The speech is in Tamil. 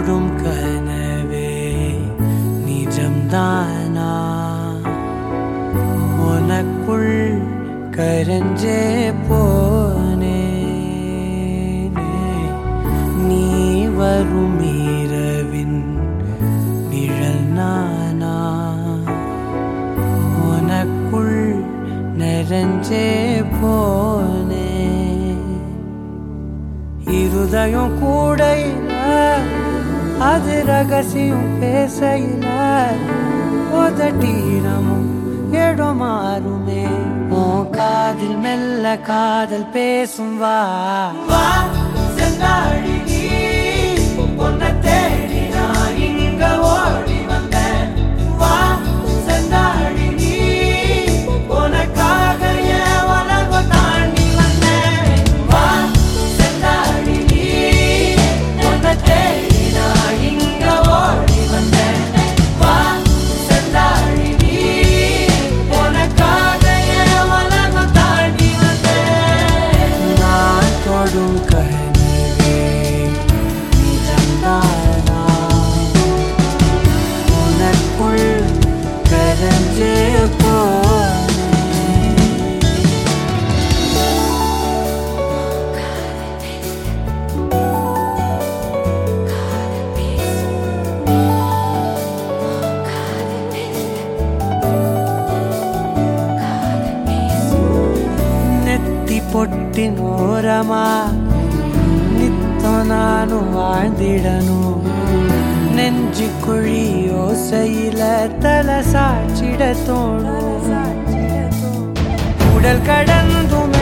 தொடும் கனவே நிஜம்தானா உனக்குள் கரஞ்சே போனே நீ வரும் இரவின் நிழல் நானா உனக்குள் நிறைஞ்சே போனே இருதயம் கூடையில அது ரகசியம் பேசையில உதட்டீரமும் இடம் மாறுமே உன் காதில் மெல்ல காதல் பேசும் வா வா செந்தாழி நீ உன்னை தேடி நான் இங்க ஓடி வந்தேன் வா செந்தாழி நீ உனக்காக என் உலகம் தாண்டி வந்தேன் வா செந்தாழி நீ உன்னை தேடி நான் இங்க ஓடி வந்தேன் வா செந்தாழி நீ உனக்காக என் உலகம் தாண்டி வந்தேன் நான் தொடும் கனவே நிஜம்தானா உனக்குள் கரஞ்சே போனேன் ನೆತ್ತಿ ಪೊಟ್ಟಿನೋರಮ ನಿತ್ತ ನಾನು வாழ்ந்திடனு நெஞ்சு குழி யோசையில தல சாச்சிட தோணும் உடல் கடந்தும்